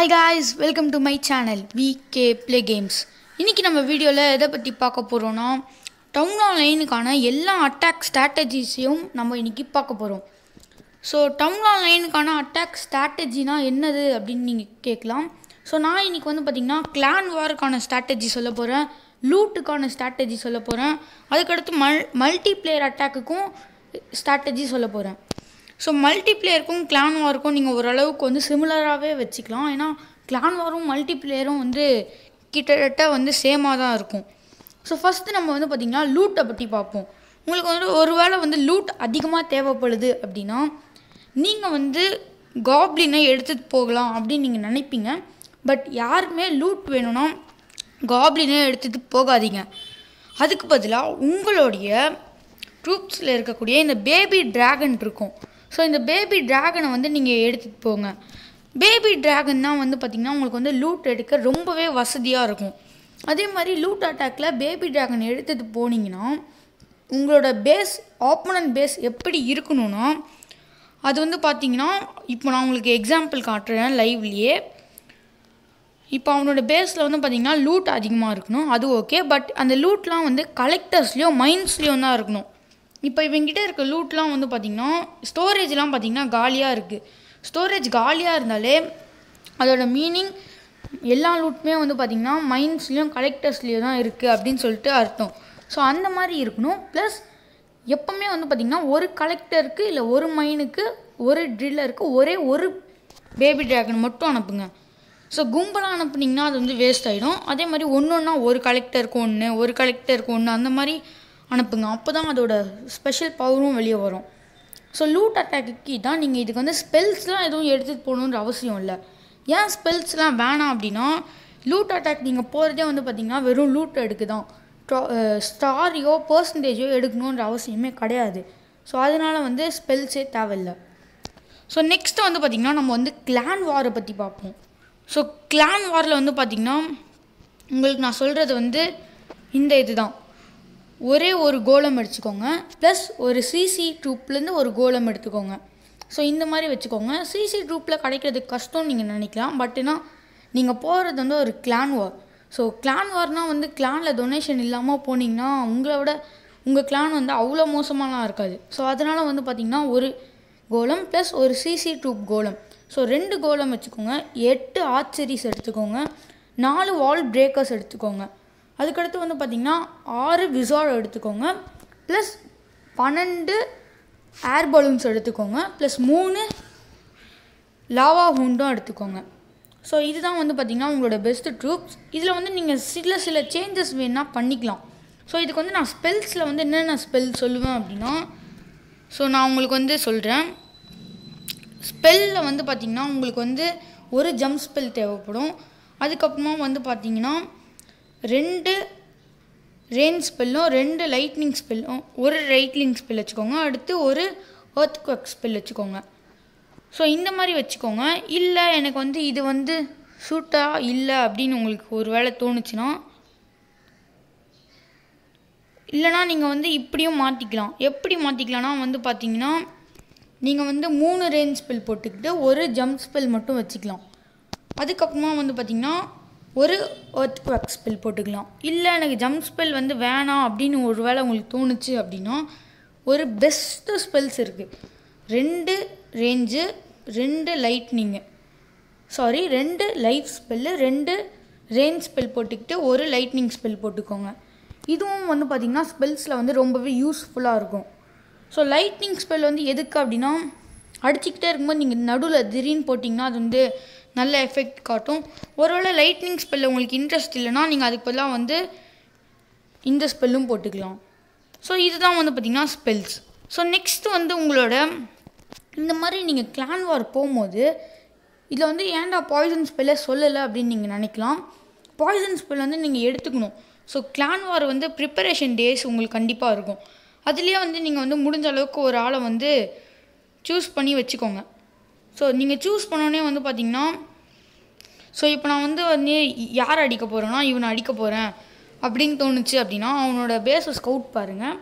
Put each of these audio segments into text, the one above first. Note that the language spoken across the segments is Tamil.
hi guys welcome to my channel VK play games இன்றைக்கி நம்ம வீடியோவில் எதை பற்றி பார்க்க போகிறோன்னா டவுன் லைனுக்கான எல்லா அட்டாக் ஸ்ட்ராட்டஜிஸையும் நம்ம இன்றைக்கி பார்க்க போகிறோம் ஸோ டவுன் லைனுக்கான அட்டாக் ஸ்ட்ராட்டஜினா என்னது அப்படின்னு நீங்கள் கேட்கலாம் ஸோ நான் இன்றைக்கி வந்து பார்த்திங்கன்னா கிளான் வாருக்கான ஸ்ட்ராட்டஜி சொல்ல போகிறேன் லூட்டுக்கான ஸ்ட்ராட்டஜி சொல்ல போகிறேன் அதுக்கடுத்து மல் மல்டி பிளேயர் அட்டாக்குக்கும் ஸ்ட்ராட்டஜி சொல்ல போகிறேன் ஸோ மல்டி பிளேயருக்கும் கிளான் வாருக்கும் நீங்கள் ஓரளவுக்கு வந்து சிமிலராகவே வச்சுக்கலாம் ஏன்னா கிளான் வாரும் மல்டி பிளேயரும் வந்து கிட்டத்தட்ட வந்து சேமாக தான் இருக்கும் ஸோ ஃபஸ்ட்டு நம்ம வந்து பார்த்திங்கன்னா லூட்டை பற்றி பார்ப்போம் உங்களுக்கு வந்து ஒருவேளை வந்து லூட் அதிகமாக தேவைப்படுது அப்படின்னா நீங்கள் வந்து காப்ளினை எடுத்துகிட்டு போகலாம் அப்படின்னு நீங்கள் நினைப்பீங்க பட் யாருமே லூட் வேணும்னா காப்ளினை எடுத்துகிட்டு போகாதீங்க அதுக்கு பதிலாக உங்களுடைய ட்ரூப்ஸில் இருக்கக்கூடிய இந்த பேபி டிராகன் இருக்கும் ஸோ இந்த பேபி டிராகனை வந்து நீங்கள் எடுத்துகிட்டு போங்க பேபி டிராகன் தான் வந்து பார்த்திங்கன்னா உங்களுக்கு வந்து லூட் எடுக்க ரொம்பவே வசதியாக இருக்கும் அதே மாதிரி லூட் அட்டாக்கில் பேபி டிராகன் எடுத்துகிட்டு போனீங்கன்னா உங்களோட பேஸ் ஆப்போனன்ட் பேஸ் எப்படி இருக்கணும்னா அது வந்து பார்த்தீங்கன்னா இப்போ நான் உங்களுக்கு எக்ஸாம்பிள் காட்டுறேன் லைவ்லேயே இப்போ அவனோட பேஸில் வந்து பார்த்திங்கன்னா லூட் அதிகமாக இருக்கணும் அது ஓகே பட் அந்த லூட்லாம் வந்து கலெக்டர்ஸ்லேயும் மைன்ஸ்லேயும் தான் இருக்கணும் இப்போ இவங்கிட்ட இருக்க லூட்லாம் வந்து பார்த்திங்கன்னா ஸ்டோரேஜ்லாம் பார்த்திங்கன்னா காலியாக இருக்குது ஸ்டோரேஜ் காலியாக இருந்தாலே அதோட மீனிங் எல்லா லூட்டுமே வந்து பார்த்திங்கன்னா மைன்ஸ்லேயும் கலெக்டர்ஸ்லேயும் தான் இருக்குது அப்படின்னு சொல்லிட்டு அர்த்தம் ஸோ அந்த மாதிரி இருக்கணும் ப்ளஸ் எப்போவுமே வந்து பார்த்திங்கன்னா ஒரு கலெக்டருக்கு இல்லை ஒரு மைனுக்கு ஒரு ட்ரில்லருக்கு ஒரே ஒரு பேபி ட்ராகன் மட்டும் அனுப்புங்க ஸோ கும்பலாக அனுப்புனீங்கன்னா அது வந்து வேஸ்ட் ஆகிடும் அதே மாதிரி ஒன்று ஒன்றா ஒரு கலெக்டருக்கு ஒன்று ஒரு கலெக்டருக்கு ஒன்று அந்த மாதிரி அனுப்புங்க அப்போ தான் அதோட ஸ்பெஷல் பவரும் வெளியே வரும் ஸோ லூட் அட்டாக்கு தான் நீங்கள் இதுக்கு வந்து ஸ்பெல்ஸ்லாம் எதுவும் எடுத்துகிட்டு போகணுன்ற அவசியம் இல்லை ஏன் ஸ்பெல்ஸ்லாம் வேணாம் அப்படின்னா லூட் அட்டாக் நீங்கள் போகிறதே வந்து பார்த்திங்கன்னா வெறும் லூட் எடுக்கு தான் ஸ்டாரியோ பர்சன்டேஜோ எடுக்கணுன்ற அவசியமே கிடையாது ஸோ அதனால் வந்து ஸ்பெல்ஸே தேவையில்லை ஸோ நெக்ஸ்ட்டு வந்து பார்த்திங்கன்னா நம்ம வந்து கிளான் வாரை பற்றி பார்ப்போம் ஸோ கிளான் வாரில் வந்து பார்த்திங்கன்னா உங்களுக்கு நான் சொல்கிறது வந்து இந்த இது தான் ஒரே ஒரு கோலம் எடுத்துக்கோங்க ப்ளஸ் ஒரு சிசி ட்ரூப்லேருந்து ஒரு கோலம் எடுத்துக்கோங்க ஸோ இந்த மாதிரி வச்சுக்கோங்க சிசி ட்ரூப்பில் கிடைக்கிறது கஷ்டம்னு நீங்கள் நினைக்கலாம் பட் ஏன்னா நீங்கள் போகிறது வந்து ஒரு கிளான் வார் ஸோ கிளான் வார்னால் வந்து கிளானில் டொனேஷன் இல்லாமல் போனீங்கன்னா உங்களை விட உங்கள் கிளான் வந்து அவ்வளோ மோசமாலாம் இருக்காது ஸோ அதனால் வந்து பார்த்திங்கன்னா ஒரு கோலம் ப்ளஸ் ஒரு சிசி ட்ரூப் கோலம் ஸோ ரெண்டு கோலம் வச்சுக்கோங்க எட்டு ஆர்ச்சரிஸ் எடுத்துக்கோங்க நாலு வால் பிரேக்கர்ஸ் எடுத்துக்கோங்க அதுக்கடுத்து வந்து பார்த்திங்கன்னா ஆறு விசார்ட் எடுத்துக்கோங்க ப்ளஸ் பன்னெண்டு ஏர் பலூன்ஸ் எடுத்துக்கோங்க ப்ளஸ் மூணு லாவா ஹூண்டும் எடுத்துக்கோங்க ஸோ இதுதான் வந்து பார்த்திங்கன்னா உங்களோட பெஸ்ட்டு ட்ரூப்ஸ் இதில் வந்து நீங்கள் சில சில சேஞ்சஸ் வேணால் பண்ணிக்கலாம் ஸோ இதுக்கு வந்து நான் ஸ்பெல்ஸில் வந்து என்னென்ன ஸ்பெல் சொல்லுவேன் அப்படின்னா ஸோ நான் உங்களுக்கு வந்து சொல்கிறேன் ஸ்பெல்லில் வந்து பார்த்திங்கன்னா உங்களுக்கு வந்து ஒரு ஜம்ப் ஸ்பெல் தேவைப்படும் அதுக்கப்புறமா வந்து பார்த்திங்கன்னா ரெண்டு ரெயின் ஸ்பெல்லும் ரெண்டு லைட்னிங் ஸ்பெல்லும் ஒரு லைட்னிங் ஸ்பெல் வச்சுக்கோங்க அடுத்து ஒரு எர்த் குவக் ஸ்பெல் வச்சுக்கோங்க ஸோ இந்த மாதிரி வச்சுக்கோங்க இல்லை எனக்கு வந்து இது வந்து சூட்டாக இல்லை அப்படின்னு உங்களுக்கு ஒரு வேளை தோணுச்சுன்னா இல்லைனா நீங்கள் வந்து இப்படியும் மாற்றிக்கலாம் எப்படி மாற்றிக்கலாம்னா வந்து பார்த்தீங்கன்னா நீங்கள் வந்து மூணு ரேஞ்ச் ஸ்பெல் போட்டுக்கிட்டு ஒரு ஜம்ப் ஸ்பெல் மட்டும் வச்சுக்கலாம் அதுக்கப்புறமா வந்து பார்த்திங்கன்னா ஒரு ஒர்த் குவாக் ஸ்பெல் போட்டுக்கலாம் இல்லை எனக்கு ஜம்ப் ஸ்பெல் வந்து வேணாம் அப்படின்னு ஒரு வேளை உங்களுக்கு தோணுச்சு அப்படின்னா ஒரு பெஸ்ட்டு ஸ்பெல்ஸ் இருக்குது ரெண்டு ரேஞ்சு ரெண்டு லைட்னிங்கு சாரி ரெண்டு லைஃப் ஸ்பெல்லு ரெண்டு ரேஞ்ச் ஸ்பெல் போட்டுக்கிட்டு ஒரு லைட்னிங் ஸ்பெல் போட்டுக்கோங்க இதுவும் வந்து பார்த்திங்கன்னா ஸ்பெல்ஸில் வந்து ரொம்பவே யூஸ்ஃபுல்லாக இருக்கும் ஸோ லைட்னிங் ஸ்பெல் வந்து எதுக்கு அப்படின்னா அடிச்சுக்கிட்டே இருக்கும்போது நீங்கள் நடுவில் திடீர்னு போட்டிங்கன்னா அது வந்து நல்ல எஃபெக்ட் காட்டும் ஒருவேளை லைட்னிங் ஸ்பெல்ல உங்களுக்கு இன்ட்ரெஸ்ட் இல்லைன்னா நீங்கள் அதுக்கு பதிலாக வந்து இந்த ஸ்பெல்லும் போட்டுக்கலாம் ஸோ இதுதான் வந்து பார்த்திங்கன்னா ஸ்பெல்ஸ் ஸோ நெக்ஸ்ட் வந்து உங்களோட இந்த மாதிரி நீங்கள் கிளான் வார் போகும்போது இதில் வந்து ஏன்டா பாய்சன் ஸ்பெல்லை சொல்லலை அப்படின்னு நீங்கள் நினைக்கலாம் பாய்சன் ஸ்பெல் வந்து நீங்கள் எடுத்துக்கணும் ஸோ கிளான் வார் வந்து ப்ரிப்பரேஷன் டேஸ் உங்களுக்கு கண்டிப்பாக இருக்கும் அதுலேயே வந்து நீங்கள் வந்து முடிஞ்ச அளவுக்கு ஒரு ஆளை வந்து சூஸ் பண்ணி வச்சுக்கோங்க ஸோ நீங்கள் சூஸ் பண்ணோடனே வந்து பார்த்தீங்கன்னா ஸோ இப்போ நான் வந்து வந்து யார் அடிக்க போகிறேன்னா இவனை அடிக்க போகிறேன் அப்படின்னு தோணுச்சு அப்படின்னா அவனோட பேஸை ஸ்கவுட் பாருங்கள்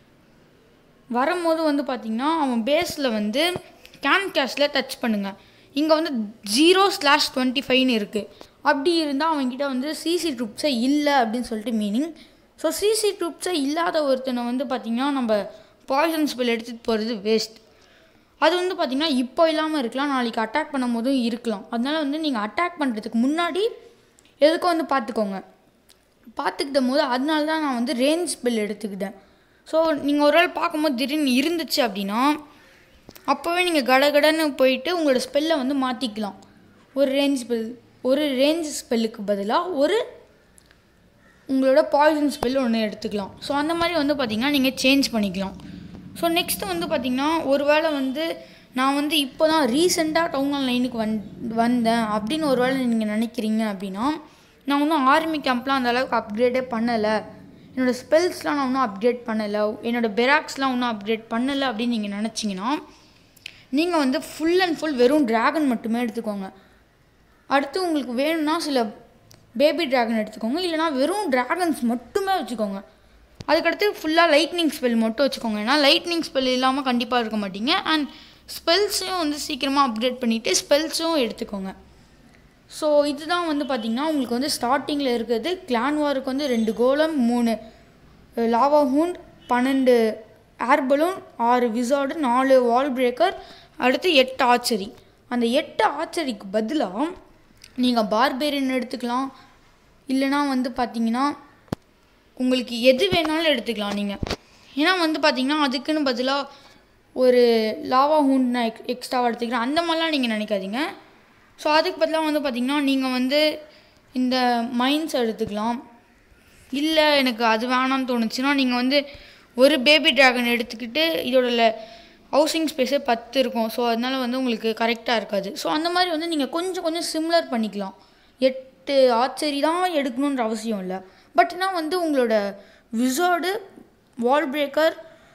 வரும்போது வந்து பார்த்திங்கன்னா அவன் பேஸில் வந்து கேன் கேஷில் டச் பண்ணுங்கள் இங்கே வந்து ஜீரோ ஸ்லாஷ் டுவெண்ட்டி ஃபைவ்னு இருக்குது அப்படி இருந்தால் அவன்கிட்ட வந்து சிசி ட்ரூப்ஸே இல்லை அப்படின்னு சொல்லிட்டு மீனிங் ஸோ சிசி ட்ரூப்ஸே இல்லாத ஒருத்தனை வந்து பார்த்திங்கன்னா நம்ம பாய்சன் ஸ்பெல் எடுத்துகிட்டு போகிறது வேஸ்ட் அது வந்து பார்த்திங்கன்னா இப்போ இல்லாமல் இருக்கலாம் நாளைக்கு அட்டாக் பண்ணும் போதும் இருக்கலாம் அதனால வந்து நீங்கள் அட்டாக் பண்ணுறதுக்கு முன்னாடி எதுக்கும் வந்து பார்த்துக்கோங்க பார்த்துக்கிட்ட போது அதனால தான் நான் வந்து ரேஞ்ச் ஸ்பெல் எடுத்துக்கிட்டேன் ஸோ நீங்கள் ஒரு நாள் பார்க்கும்போது திடீர்னு இருந்துச்சு அப்படின்னா அப்போவே நீங்கள் கடகடன்னு போயிட்டு உங்களோட ஸ்பெல்லை வந்து மாற்றிக்கலாம் ஒரு ரேஞ்ச் ஸ்பெல் ஒரு ரேஞ்ச் ஸ்பெல்லுக்கு பதிலாக ஒரு உங்களோட பாய்சன் ஸ்பெல் ஒன்று எடுத்துக்கலாம் ஸோ அந்த மாதிரி வந்து பார்த்திங்கன்னா நீங்கள் சேஞ்ச் பண்ணிக்கலாம் ஸோ நெக்ஸ்ட்டு வந்து பார்த்திங்கன்னா ஒருவேளை வந்து நான் வந்து இப்போ தான் ரீசெண்டாக டவுன் ஹால் லைனுக்கு வந் வந்தேன் அப்படின்னு ஒரு வேளை நீங்கள் நினைக்கிறீங்க அப்படின்னா நான் இன்னும் ஆர்மி கேம்ப்லாம் அந்த அளவுக்கு அப்கிரேடே பண்ணலை என்னோடய ஸ்பெல்ஸ்லாம் நான் இன்னும் அப்டேட் பண்ணலை என்னோடய பெராக்ஸ்லாம் இன்னும் அப்டேட் பண்ணலை அப்படின்னு நீங்கள் நினச்சிங்கன்னா நீங்கள் வந்து ஃபுல் அண்ட் ஃபுல் வெறும் ட்ராகன் மட்டுமே எடுத்துக்கோங்க அடுத்து உங்களுக்கு வேணும்னா சில பேபி ட்ராகன் எடுத்துக்கோங்க இல்லைனா வெறும் ட்ராகன்ஸ் மட்டுமே வச்சுக்கோங்க அதுக்கடுத்து ஃபுல்லாக லைட்னிங் ஸ்பெல் மட்டும் வச்சுக்கோங்க ஏன்னா லைட்னிங் ஸ்பெல் இல்லாமல் கண்டிப்பாக இருக்க மாட்டீங்க அண்ட் ஸ்பெல்ஸையும் வந்து சீக்கிரமாக அப்டேட் பண்ணிவிட்டு ஸ்பெல்ஸும் எடுத்துக்கோங்க ஸோ இதுதான் வந்து பார்த்திங்கன்னா உங்களுக்கு வந்து ஸ்டார்டிங்கில் இருக்கிறது கிளான் வாருக்கு வந்து ரெண்டு கோலம் மூணு லாவா ஹூண்ட் பன்னெண்டு ஏர் பலூன் ஆறு விசார்டு நாலு வால் பிரேக்கர் அடுத்து எட்டு ஆச்சரி அந்த எட்டு ஆச்சரிக்கு பதிலாக நீங்கள் பார்பேரியன் எடுத்துக்கலாம் இல்லைனா வந்து பார்த்தீங்கன்னா உங்களுக்கு எது வேணாலும் எடுத்துக்கலாம் நீங்கள் ஏன்னா வந்து பார்த்தீங்கன்னா அதுக்குன்னு பதிலாக ஒரு லாவா ஹூண்ட் நான் எக் எக்ஸ்ட்ராவாக எடுத்துக்கிறேன் அந்த மாதிரிலாம் நீங்கள் நினைக்காதீங்க ஸோ அதுக்கு பதிலாக வந்து பார்த்திங்கன்னா நீங்கள் வந்து இந்த மைன்ஸ் எடுத்துக்கலாம் இல்லை எனக்கு அது வேணாம்னு தோணுச்சுன்னா நீங்கள் வந்து ஒரு பேபி ட்ராகன் எடுத்துக்கிட்டு இதோட ஹவுசிங் ஸ்பேஸே பத்து இருக்கும் ஸோ அதனால் வந்து உங்களுக்கு கரெக்டாக இருக்காது ஸோ அந்த மாதிரி வந்து நீங்கள் கொஞ்சம் கொஞ்சம் சிம்லர் பண்ணிக்கலாம் எட்டு ஆச்சரி தான் எடுக்கணுன்ற அவசியம் இல்லை பட் ஆனால் வந்து உங்களோட wizard wall breaker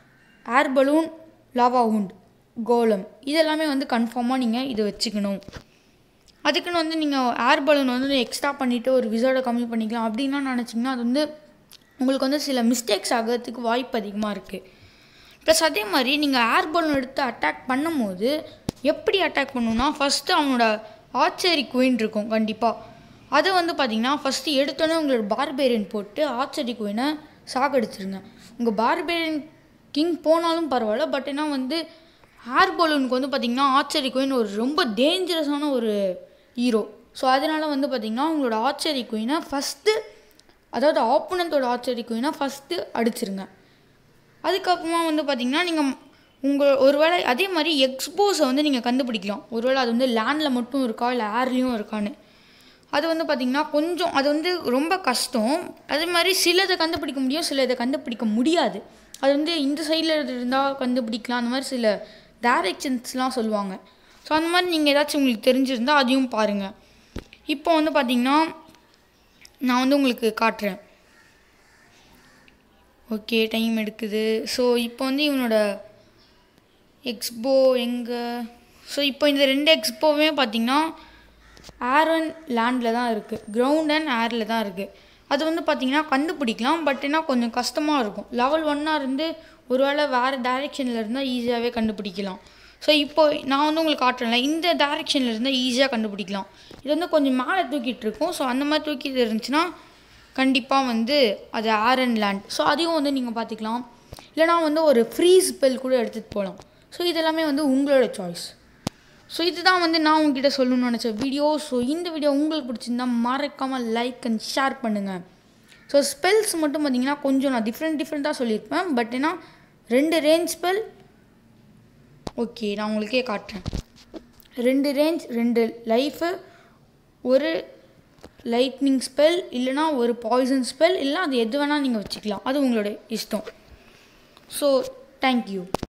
air balloon lava hound golem இதெல்லாமே வந்து கன்ஃபார்மாக நீங்கள் இது வச்சுக்கணும் அதுக்குன்னு வந்து நீங்கள் ஏர் பலூன் வந்து எக்ஸ்ட்ரா பண்ணிவிட்டு ஒரு விசார்டை கம்மி பண்ணிக்கலாம் அப்படின்லாம் நினச்சிங்கன்னா அது வந்து உங்களுக்கு வந்து சில மிஸ்டேக்ஸ் ஆகிறதுக்கு வாய்ப்பு அதிகமாக இருக்குது ப்ளஸ் அதே மாதிரி நீங்கள் ஏர் பலூன் எடுத்து அட்டாக் பண்ணும்போது எப்படி அட்டாக் பண்ணணும்னா ஃபஸ்ட்டு அவனோட ஆச்சரி குயின் இருக்கும் கண்டிப்பாக அதை வந்து பார்த்தீங்கன்னா ஃபஸ்ட்டு எடுத்தோன்னே உங்களோட பார்பேரியன் போட்டு ஆச்சரி குயினை சாகடிச்சிருங்க உங்கள் பார்பேரியன் கிங் போனாலும் பரவாயில்ல பட் ஏன்னா வந்து ஏர் பலூனுக்கு வந்து பார்த்திங்கன்னா ஆச்சரி குயின் ஒரு ரொம்ப டேஞ்சரஸான ஒரு ஹீரோ ஸோ அதனால் வந்து பார்த்திங்கன்னா உங்களோட ஆச்சரி குயினை ஃபஸ்ட்டு அதாவது ஆப்போனண்ட்டோட ஆச்சரி குயினை ஃபஸ்ட்டு அடிச்சிருங்க அதுக்கப்புறமா வந்து பார்த்திங்கன்னா நீங்கள் உங்கள் ஒருவேளை அதே மாதிரி எக்ஸ்போஸை வந்து நீங்கள் கண்டுபிடிக்கலாம் ஒருவேளை அது வந்து லேண்டில் மட்டும் இருக்கா இல்லை ஏர்லேயும் இருக்கான்னு அது வந்து பார்த்திங்கன்னா கொஞ்சம் அது வந்து ரொம்ப கஷ்டம் அதே மாதிரி சிலதை கண்டுபிடிக்க முடியும் சில இதை கண்டுபிடிக்க முடியாது அது வந்து இந்த சைடில் இருந்தால் கண்டுபிடிக்கலாம் அந்த மாதிரி சில டைரக்ஷன்ஸ்லாம் சொல்லுவாங்க ஸோ அந்த மாதிரி நீங்கள் ஏதாச்சும் உங்களுக்கு தெரிஞ்சிருந்தால் அதையும் பாருங்கள் இப்போ வந்து பார்த்திங்கன்னா நான் வந்து உங்களுக்கு காட்டுறேன் ஓகே டைம் எடுக்குது ஸோ இப்போ வந்து இவனோட எக்ஸ்போ எங்கே ஸோ இப்போ இந்த ரெண்டு எக்ஸ்போவுமே பார்த்திங்கன்னா ஏர் அண்ட் லேண்டில் தான் இருக்குது கிரவுண்ட் அண்ட் ஏரில் தான் இருக்குது அது வந்து பார்த்திங்கன்னா கண்டுபிடிக்கலாம் பட் ஏன்னா கொஞ்சம் கஷ்டமாக இருக்கும் லெவல் ஒன்னாக இருந்து ஒருவேளை வேறு டைரெக்ஷனில் இருந்தால் ஈஸியாகவே கண்டுபிடிக்கலாம் ஸோ இப்போ நான் வந்து உங்களுக்கு காட்டுறேன்ல இந்த டைரெக்ஷனில் இருந்தால் ஈஸியாக கண்டுபிடிக்கலாம் இது வந்து கொஞ்சம் மேலே தூக்கிட்டு இருக்கும் ஸோ அந்த மாதிரி தூக்கிட்டு இருந்துச்சுன்னா கண்டிப்பாக வந்து அது ஏர் அண்ட் லேண்ட் ஸோ அதையும் வந்து நீங்கள் பார்த்துக்கலாம் இல்லைனா வந்து ஒரு ஃப்ரீ ஸ்பெல் கூட எடுத்துகிட்டு போகலாம் ஸோ இதெல்லாமே வந்து உங்களோட சாய்ஸ் ஸோ இதுதான் வந்து நான் உங்ககிட்ட சொல்லணும்னு நினச்ச வீடியோ ஸோ இந்த வீடியோ உங்களுக்கு பிடிச்சிருந்தா மறக்காமல் லைக் அண்ட் ஷேர் பண்ணுங்கள் ஸோ ஸ்பெல்ஸ் மட்டும் பார்த்தீங்கன்னா கொஞ்சம் நான் டிஃப்ரெண்ட் டிஃப்ரெண்ட்டாக சொல்லியிருப்பேன் பட் ஏன்னா ரெண்டு ரேஞ்ச் ஸ்பெல் ஓகே நான் உங்களுக்கே காட்டுறேன் ரெண்டு ரேஞ்ச் ரெண்டு லைஃபு ஒரு லைட்னிங் ஸ்பெல் இல்லைனா ஒரு பாய்சன் ஸ்பெல் இல்லை அது எது வேணால் நீங்கள் வச்சுக்கலாம் அது உங்களோட இஷ்டம் ஸோ தேங்க்யூ